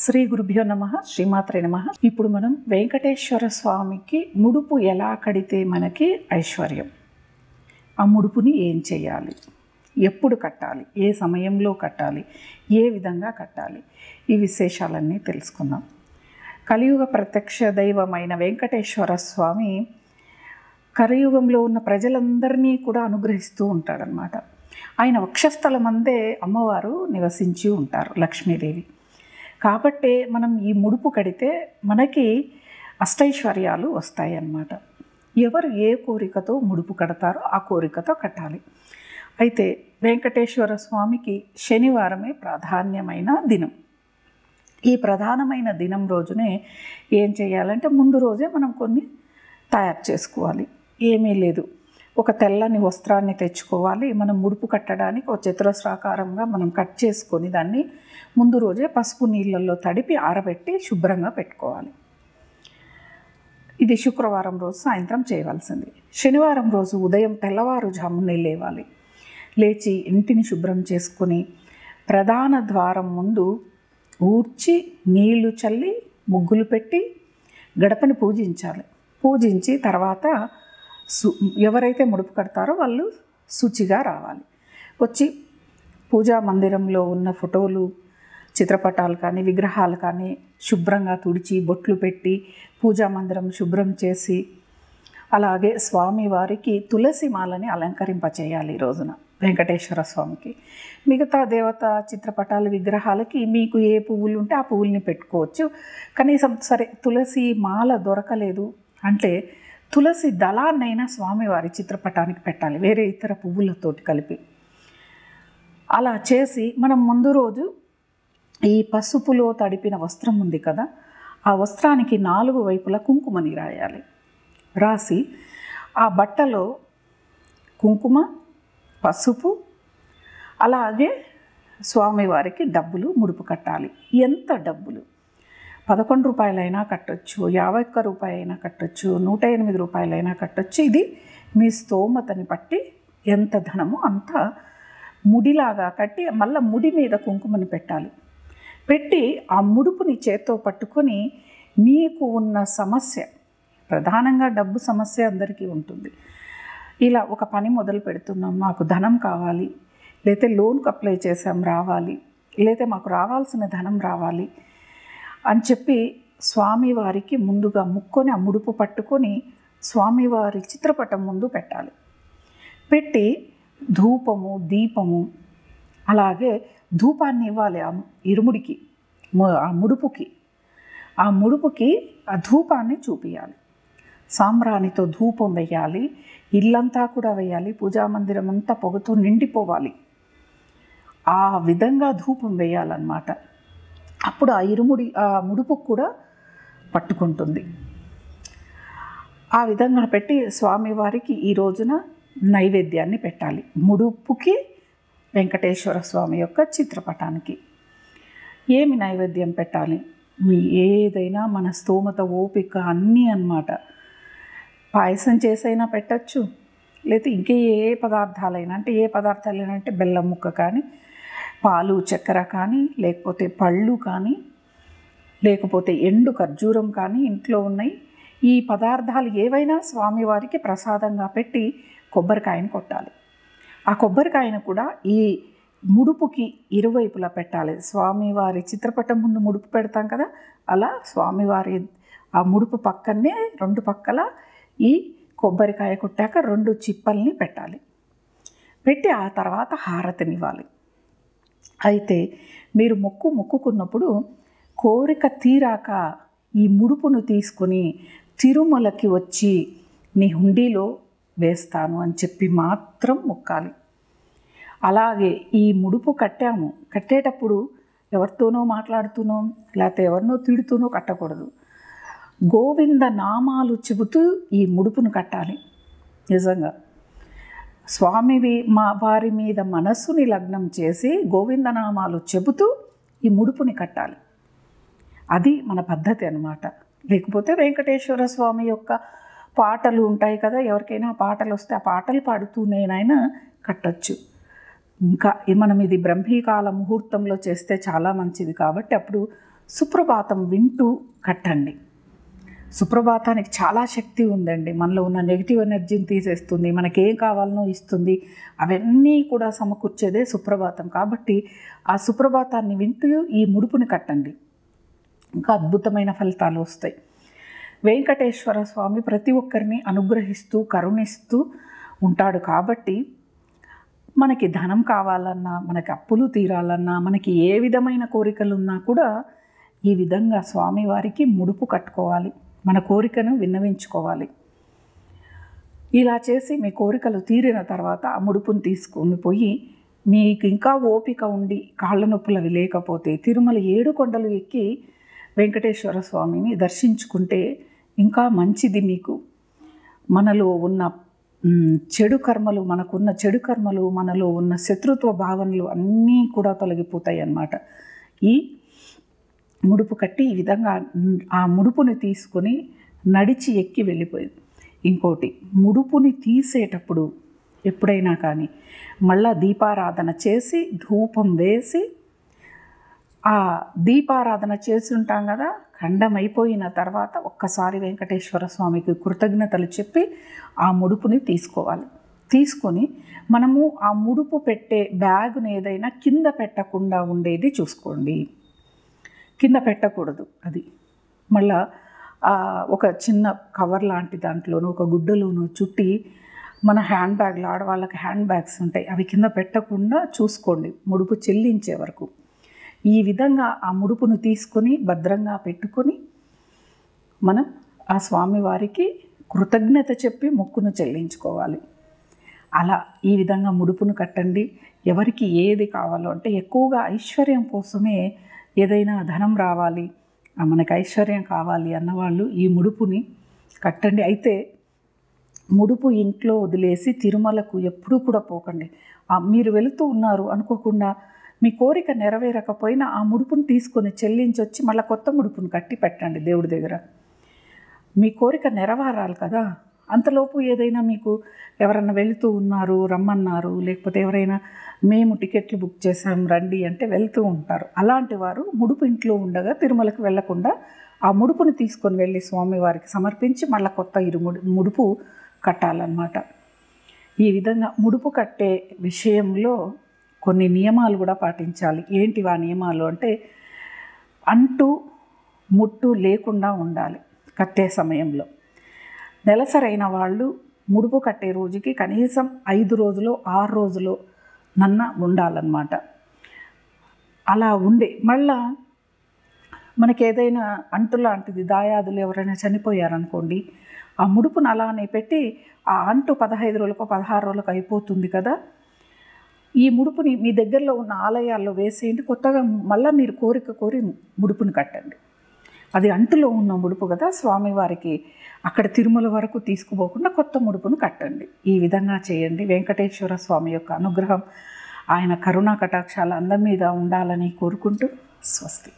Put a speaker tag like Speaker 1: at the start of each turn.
Speaker 1: శ్రీ గురుభ్యో నమ శ్రీమాత్రే నమ ఇప్పుడు మనం వెంకటేశ్వర స్వామికి ముడుపు ఎలా కడితే మనకి ఐశ్వర్యం ఆ ముడుపుని ఏం చేయాలి ఎప్పుడు కట్టాలి ఏ సమయంలో కట్టాలి ఏ విధంగా కట్టాలి ఈ విశేషాలన్నీ తెలుసుకుందాం కలియుగ ప్రత్యక్ష దైవమైన వెంకటేశ్వర స్వామి కలియుగంలో ఉన్న ప్రజలందరినీ కూడా అనుగ్రహిస్తూ ఉంటాడనమాట ఆయన వక్షస్థలం అందే అమ్మవారు నివసించి ఉంటారు లక్ష్మీదేవి కాబట్టే మనం ఈ ముడుపు కడితే మనకి అష్టైశ్వర్యాలు వస్తాయి అన్నమాట ఎవరు ఏ కోరికతో ముడుపు కడతారో ఆ కోరికతో కట్టాలి అయితే వెంకటేశ్వర స్వామికి శనివారమే ప్రాధాన్యమైన దినం ఈ ప్రధానమైన దినం రోజునే ఏం చేయాలంటే ముందు రోజే మనం కొన్ని తయారు చేసుకోవాలి ఏమీ లేదు ఒక తెల్లని వస్త్రాన్ని తెచ్చుకోవాలి మనం ముడుపు కట్టడానికి ఒక చతురస్రాకారంగా మనం కట్ చేసుకొని దాన్ని ముందు రోజే పసుపు నీళ్ళల్లో తడిపి ఆరబెట్టి శుభ్రంగా పెట్టుకోవాలి ఇది శుక్రవారం రోజు సాయంత్రం చేయవలసింది శనివారం రోజు ఉదయం తెల్లవారుజామునే లేవాలి లేచి ఇంటిని శుభ్రం చేసుకుని ప్రధాన ద్వారం ముందు ఊడ్చి నీళ్లు చల్లి ముగ్గులు పెట్టి గడపని పూజించాలి పూజించి తర్వాత సు ఎవరైతే ముడుపు కడతారో వాళ్ళు శుచిగా రావాలి వచ్చి పూజా మందిరంలో ఉన్న ఫోటోలు చిత్రపటాలు కానీ విగ్రహాలు కానీ శుభ్రంగా తుడిచి బొట్లు పెట్టి పూజా మందిరం శుభ్రం చేసి అలాగే స్వామివారికి తులసి మాలని అలంకరింపచేయాలి ఈ రోజున వెంకటేశ్వర స్వామికి మిగతా దేవత చిత్రపటాల విగ్రహాలకి మీకు ఏ పువ్వులు ఉంటే ఆ పువ్వుల్ని పెట్టుకోవచ్చు కనీసం సరే తులసి మాల దొరకలేదు అంటే తులసి దళాన్నైనా స్వామివారి చిత్రపటానికి పెట్టాలి వేరే ఇతర పువ్వులతోటి కలిపి అలా చేసి మనం ముందు రోజు ఈ పసుపులో తడిపిన వస్త్రం ఉంది కదా ఆ వస్త్రానికి నాలుగు వైపులా కుంకుమని రాయాలి రాసి ఆ బట్టలో కుంకుమ పసుపు అలాగే స్వామివారికి డబ్బులు ముడుపు కట్టాలి ఎంత డబ్బులు పదకొండు రూపాయలైనా కట్టొచ్చు యాభై ఒక్క రూపాయి అయినా కట్టొచ్చు నూట ఎనిమిది రూపాయలైనా కట్టొచ్చు ఇది మీ స్తోమతని బట్టి ఎంత ధనమో అంత ముడిలాగా కట్టి మళ్ళీ ముడి మీద కుంకుమని పెట్టాలి పెట్టి ఆ ముడుపుని చేత్తో పట్టుకొని మీకు ఉన్న సమస్య ప్రధానంగా డబ్బు సమస్య అందరికీ ఉంటుంది ఇలా ఒక పని మొదలు పెడుతున్నాం మాకు ధనం కావాలి లేతే లోన్కి అప్లై చేసాం రావాలి లేతే మాకు రావాల్సిన ధనం రావాలి అని చెప్పి స్వామివారికి ముందుగా ముక్కొని ఆ ముడుపు పట్టుకొని స్వామివారి చిత్రపటం ముందు పెట్టాలి పెట్టి ధూపము దీపము అలాగే ధూపాన్ని ఇవ్వాలి ఆ ఇరుముడికి ఆ ముడుపుకి ఆ ముడుపుకి ఆ ధూపాన్ని చూపించాలి సాంబ్రాణితో ధూపం వేయాలి ఇల్లంతా కూడా వేయాలి పూజా మందిరం అంతా పొగతో నిండిపోవాలి ఆ విధంగా ధూపం వేయాలన్నమాట అప్పుడు ఆ ఇరుముడి ఆ ముడుపు కూడా పట్టుకుంటుంది ఆ విధంగా పెట్టి స్వామివారికి ఈ రోజున నైవేద్యాన్ని పెట్టాలి ముడుపుకి వెంకటేశ్వర స్వామి యొక్క చిత్రపటానికి ఏమి నైవేద్యం పెట్టాలి మీ ఏదైనా మన స్తోమత ఓపిక అన్నీ అన్నమాట పాయసం చేసైనా పెట్టచ్చు లేకపోతే ఇంకే ఏ పదార్థాలైనా అంటే ఏ పదార్థాలైనా అంటే బెల్లం ముక్క కానీ పాలు చక్కెర కానీ లేకపోతే పళ్ళు కానీ లేకపోతే ఎండు ఖర్జూరం కానీ ఇంట్లో ఉన్నాయి ఈ పదార్థాలు ఏవైనా స్వామివారికి ప్రసాదంగా పెట్టి కొబ్బరికాయను కొట్టాలి ఆ కొబ్బరికాయను కూడా ఈ ముడుపుకి ఇరువైపులా పెట్టాలి స్వామివారి చిత్రపటం ముందు ముడుపు పెడతాం కదా అలా స్వామివారి ఆ ముడుపు పక్కనే రెండు పక్కల ఈ కొబ్బరికాయ కొట్టాక రెండు చిప్పల్ని పెట్టాలి పెట్టి ఆ తర్వాత హారతినివ్వాలి అయితే మీరు మొక్కు మొక్కుకున్నప్పుడు కోరిక తీరాక ఈ ముడుపును తీసుకొని తిరుమలకి వచ్చి నీ హుండీలో వేస్తాను అని చెప్పి మాత్రం మొక్కాలి అలాగే ఈ ముడుపు కట్టాము కట్టేటప్పుడు ఎవరితోనో మాట్లాడుతూనో లేకపోతే ఎవరినో తిడుతూనో కట్టకూడదు గోవింద నామాలు చెబుతూ ఈ ముడుపును కట్టాలి నిజంగా స్వామివి మా వారి మీద మనస్సుని లగ్నం చేసి గోవిందనామాలు చెబుతూ ఈ ముడుపుని కట్టాలి అది మన పద్ధతి అన్నమాట లేకపోతే వెంకటేశ్వర స్వామి యొక్క పాటలు ఉంటాయి కదా ఎవరికైనా పాటలు వస్తే ఆ పాటలు పాడుతూనేనైనా కట్టచ్చు ఇంకా మనం ఇది బ్రహ్మీకాల ముహూర్తంలో చేస్తే చాలా మంచిది కాబట్టి అప్పుడు సుప్రభాతం వింటూ కట్టండి సుప్రభాతానికి చాలా శక్తి ఉందండి మనలో ఉన్న నెగిటివ్ ఎనర్జీని తీసేస్తుంది మనకి ఏం కావాలనో ఇస్తుంది అవన్నీ కూడా సమకూర్చేదే సుప్రభాతం కాబట్టి ఆ సుప్రభాతాన్ని వింటూ ఈ ముడుపుని కట్టండి ఇంకా అద్భుతమైన ఫలితాలు వస్తాయి వెంకటేశ్వర స్వామి ప్రతి ఒక్కరిని అనుగ్రహిస్తూ కరుణిస్తూ ఉంటాడు కాబట్టి మనకి ధనం కావాలన్నా మనకి అప్పులు తీరాలన్నా మనకి ఏ విధమైన కోరికలు ఉన్నా కూడా ఈ విధంగా స్వామివారికి ముడుపు కట్టుకోవాలి మన కోరికను విన్నవించుకోవాలి ఇలా చేసి మీ కోరికలు తీరిన తర్వాత ఆ ముడుపుని తీసుకొని పోయి మీకు ఇంకా ఓపిక ఉండి కాళ్ళ నొప్పులు అవి లేకపోతే తిరుమల ఏడు కొండలు ఎక్కి వెంకటేశ్వర స్వామిని దర్శించుకుంటే ఇంకా మంచిది మీకు మనలో ఉన్న మ్, చెడు కర్మలు మనకున్న చెడు కర్మలు మనలో ఉన్న శత్రుత్వ భావనలు అన్నీ కూడా తొలగిపోతాయి అన్నమాట ఈ ముడుపు కట్టి ఈ విధంగా న్- ఆ ముడుపుని తీసుకొని నడిచి ఎక్కి వెళ్ళిపోయింది ఇంకోటి ముడుపుని తీసేటప్పుడు ఎప్పుడైనా కానీ మళ్ళా దీపారాధన చేసి ధూపం వేసి ఆ దీపారాధన చేసి ఉంటాం కదా ఖండం అయిపోయిన తర్వాత ఒక్కసారి వెంకటేశ్వర స్వామికి కృతజ్ఞతలు చెప్పి ఆ ముడుపుని తీసుకోవాలి తీసుకొని మనము ఆ ముడుపు పెట్టే బ్యాగుని ఏదైనా కింద పెట్టకుండా ఉండేది చూసుకోండి కింద పెట్టకూడదు అది మళ్ళా ఆ, ఒక చిన్న కవర్ లాంటి దాంట్లోనూ ఒక గుడ్డలోనూ చుట్టి మన హ్యాండ్ బ్యాగ్లు ఆడవాళ్ళకి హ్యాండ్ బ్యాగ్స్ ఉంటాయి అవి కింద పెట్టకుండా చూసుకోండి ముడుపు చెల్లించే వరకు ఈ విధంగా ఆ ముడుపును తీసుకొని భద్రంగా పెట్టుకొని మనం ఆ స్వామివారికి కృతజ్ఞత చెప్పి మొక్కును చెల్లించుకోవాలి అలా ఈ విధంగా ముడుపును కట్టండి ఎవరికి ఏది కావాలో అంటే ఎక్కువగా ఐశ్వర్యం కోసమే ఏదైనా ధనం రావాలి ఆ, మనకి ఐశ్వర్యం కావాలి అన్నవాళ్ళు ఈ ముడుపుని కట్టండి అయితే ముడుపు ఇంట్లో వదిలేసి తిరుమలకు ఎప్పుడూ కూడా పోకండి ఆ, మీరు వెళుతూ ఉన్నారు అనుకోకుండా మీ కోరిక నెరవేరకపోయినా ఆ ముడుపును తీసుకొని చెల్లించొచ్చి మళ్ళీ కొత్త ముడుపును కట్టి పెట్టండి దేవుడి దగ్గర మీ కోరిక నెరవేరాలి కదా అంతలోపు ఏదైనా మీకు ఎవరన్నా వెళుతూ ఉన్నారు రమ్మన్నారు లేకపోతే ఎవరైనా మేము టికెట్లు బుక్ చేసాం రండి అంటే వెళ్తూ ఉంటారు అలాంటి వారు ముడుపు ఇంట్లో ఉండగా తిరుమలకు వెళ్లకుండా ఆ ముడుపుని తీసుకొని వెళ్ళి స్వామివారికి సమర్పించి మళ్ళీ కొత్త ఇరు ముడు ముడుపు కట్టాలన్నమాట ఈ విధంగా ముడుపు కట్టే విషయంలో కొన్ని నియమాలు కూడా పాటించాలి ఏంటి ఆ నియమాలు అంటే అంటు ముట్టు లేకుండా ఉండాలి కట్టే సమయంలో నెలసరైన వాళ్ళు ముడుపు కట్టే రోజుకి కనీసం ఐదు రోజులు ఆరు రోజులు నన్న ఉండాలన్నమాట అలా ఉండే మళ్ళా మనకి ఏదైనా అంటు లాంటిది దాయాదులు ఎవరైనా చనిపోయారనుకోండి ఆ ముడుపును అలానే పెట్టి ఆ అంటు పదహైదు రోజులకు పదహారు రోజులకు అయిపోతుంది కదా ఈ ముడుపుని మీ దగ్గరలో ఉన్న ఆలయాల్లో వేసేయండి కొత్తగా మళ్ళీ మీరు కోరిక కోరి ముడుపుని కట్టండి అది అంటులో ఉన్న ముడుపు కదా స్వామివారికి అక్కడ తిరుమల వరకు తీసుకుపోకుండా కొత్త ముడుపును కట్టండి ఈ విధంగా చేయండి వెంకటేశ్వర స్వామి యొక్క అనుగ్రహం ఆయన కరుణా కటాక్షాలు అందరి మీద ఉండాలని కోరుకుంటూ స్వస్తి